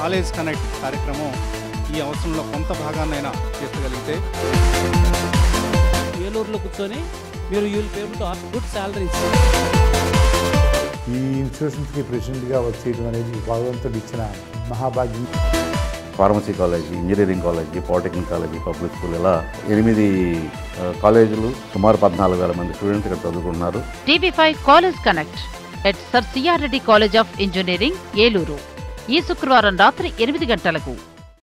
college connect కార్యక్రమం ఈ అవసరంలో కొంత భాగాన్నైనా తీర్చగలిగితే ఏలూరులో కూర్చొని మీరు యూల్ పేమెంట్ ఆర్ గుడ్ శాలరీస్ ఈ ఇన్స్టిట్యూషన్స్కి ప్రెసిడెంట్గా వచ్చేయడం అనేది భగవంతుడు ఇచ్చిన మహాభాగ్యం pharmacy college engineering college polytechnic college public school ఇలా ఎనిమిది ఆ, కాలేజీలు సుమారు పద్నాలుగు వేల మంది స్టూడెంట్స్ ఇక్కడ చదువుకుంటున్నారు TV five college connect at sir C R Reddy college of engineering Eluru ఈ శుక్రవారం రాత్రి ఎనిమిది గంటలకు